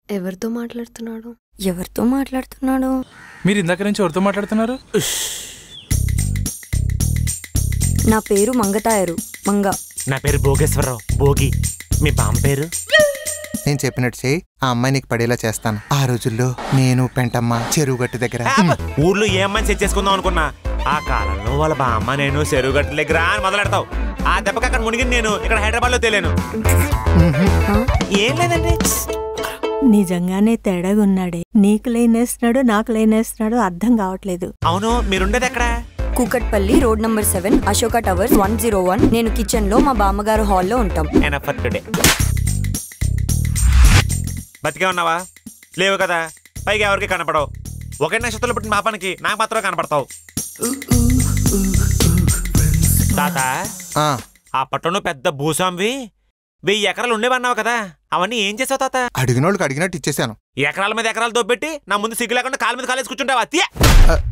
ఎవరితో మాట్లాడుతున్నాడు ఎవరితో మాట్లాడుతున్నాడు మీరు ఇందాక నుంచి ఎవరితో మాట్లాడుతున్నారు నా పేరు మంగతాయరు మంగ నా పేరు భోగేశ్వరరావు భోగి మీ బామ్మ పేరు నేను చెప్పినట్టు చేయి ఆ అమ్మాయి నీకు పడేలా చేస్తాను ఆ రోజుల్లో నేను పెంటమ్మ చెరువు గట్టు దగ్గర ఆ, ఊర్లో ఏ అమ్మాయిని సెట్ చేసుకుందాం అనుకున్నా ఆ కాలంలో వాళ్ళ బామ్మ నేను చెరువు గట్టు దగ్గర అని మొదలెడతావు ఆ దెబ్బకి అక్కడ మునిగింది నేను ఇక్కడ హైదరాబాద్ లో తేలేను ఏం లేదండి నిజంగానే తేడాగా ఉన్నాడే నీకు లైనేస్తున్నాడు నాకు లైనేస్తున్నాడు అర్థం కావట్లేదు అవును మీరుండేది ఎక్కడ Kukatpally road number seven Ashoka towers one zero one నేను కిచెన్ లో మా బామ్మగారు హాల్లో ఉంటాం ఎనఫ్ ఫర్ టుడే బతికే ఉన్నావా లేవు కదా పైగా ఎవరికి కనపడవు ఒకే నక్షత్రంలో పుట్టిన పాపానికి నాకు మాత్రమే కనపడతావు తాత ఆ, ఆ పట్టణంలో పెద్ద భూస్వామివి వెయ్యి ఎకరాలు ఉండేవన్నావు కదా అవన్నీ ఏం చేసావు తాత అడిగినోళ్ళకి అడిగినట్టు ఇచ్చేసాను ఎకరాల మీద ఎకరాలు దొబ్బెట్టి నా ముందు సిగ్గు లేకుండా కాలు మీద కాలేసి కూర్చుంటావా తీయ ఆ,